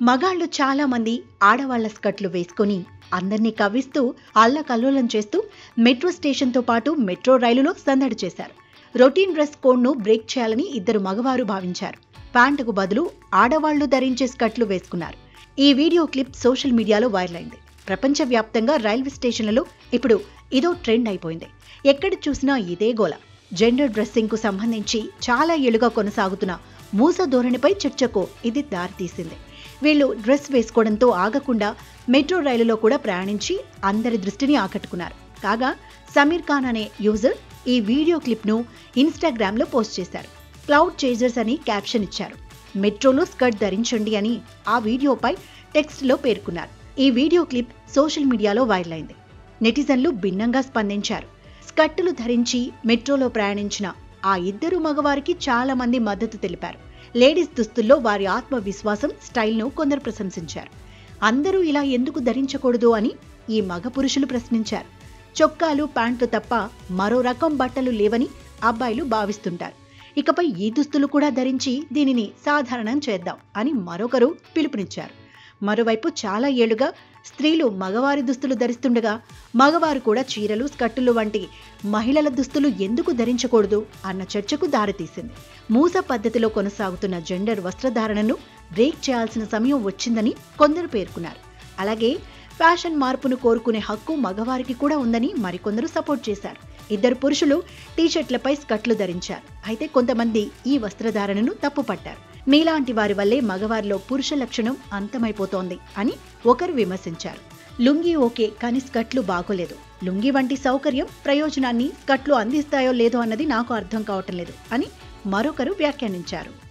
మగాళ్ళు చాలా మంది ఆడవాళ్ల స్కర్ట్లు వేసుకొని అందరినీ కవ్విస్తూ అల్లకల్లోలం చేస్తూ మెట్రో స్టేషన్తో పాటు మెట్రో రైలులో సందడి చేశారు రొటీన్ డ్రెస్ కోడ్ను బ్రేక్ చేయాలని ఇద్దరు మగవారు భావించారు ప్యాంటుకు బదులు ఆడవాళ్లు ధరించే స్కర్ట్లు వేసుకున్నారు ఈ వీడియో క్లిప్ సోషల్ మీడియాలో వైరల్ అయింది ప్రపంచవ్యాప్తంగా రైల్వే స్టేషన్లలో ఇప్పుడు ఇదో ట్రెండ్ అయిపోయింది ఎక్కడ చూసినా ఇదే గోల జెండర్ డ్రెస్సింగ్ కు సంబంధించి చాలా ఏళ్లుగా కొనసాగుతున్న మూస ధోరణిపై చర్చకు ఇది దారితీసింది వీళ్ళు డ్రెస్ వేసుకోవడంతో ఆగకుండా మెట్రో రైలులో కూడా ప్రయాణించి అందరి దృష్టిని ఆకట్టుకున్నారు కాగా సమీర్ ఖాన్ అనే యూజర్ ఈ వీడియో క్లిప్ను ఇన్స్టాగ్రామ్లో పోస్ట్ చేశారు క్లౌడ్ చేజర్స్ అని క్యాప్షన్ ఇచ్చారు మెట్రోలో స్కర్ట్ ధరించండి అని ఆ వీడియోపై టెక్స్ట్లో పేర్కొన్నారు ఈ వీడియో క్లిప్ సోషల్ మీడియాలో వైరల్ అయింది నెటిజన్లు భిన్నంగా స్పందించారు స్కర్టులు ధరించి మెట్రోలో ప్రయాణించిన ఆ ఇద్దరు మగవారికి చాలా మంది మద్దతు తెలిపారు లేడీస్ దుస్తుల్లో వారి ఆత్మవిశ్వాసం స్టైల్ను కొందరు ప్రశంసించారు అందరూ ఇలా ఎందుకు ధరించకూడదు అని ఈ మగ పురుషులు ప్రశ్నించారు చొక్కాలు ప్యాంట్లు తప్ప మరో రకం బట్టలు లేవని అబ్బాయిలు భావిస్తుంటారు ఇకపై ఈ దుస్తులు కూడా ధరించి దీనిని సాధారణం చేద్దాం అని మరొకరు పిలుపునిచ్చారు మరోవైపు చాలా ఏళ్లుగా స్త్రీలు మగవారి దుస్తులు ధరిస్తుండగా మగవారు కూడా చీరలు స్కర్టులు వంటి మహిళల దుస్తులు ఎందుకు ధరించకూడదు అన్న చర్చకు దారితీసింది మూస పద్ధతిలో కొనసాగుతున్న జెండర్ వస్త్రధారణను బ్రేక్ చేయాల్సిన సమయం వచ్చిందని కొందరు పేర్కొన్నారు అలాగే ఫ్యాషన్ మార్పును కోరుకునే హక్కు మగవారికి కూడా ఉందని మరికొందరు సపోర్ట్ చేశారు ఇద్దరు పురుషులు టీషర్ట్లపై స్కర్ట్లు ధరించారు అయితే కొంతమంది ఈ వస్త్రధారణను తప్పుపట్టారు మీలాంటి వారి వల్లే మగవారిలో పురుష లక్షణం అంతమైపోతోంది అని ఒకరు విమర్శించారు లుంగీ ఓకే కానీ స్కర్ట్లు బాగోలేదు లుంగీ వంటి సౌకర్యం ప్రయోజనాన్ని స్కర్ట్లు అందిస్తాయో లేదో అన్నది నాకు అర్థం కావటం లేదు అని మరొకరు వ్యాఖ్యానించారు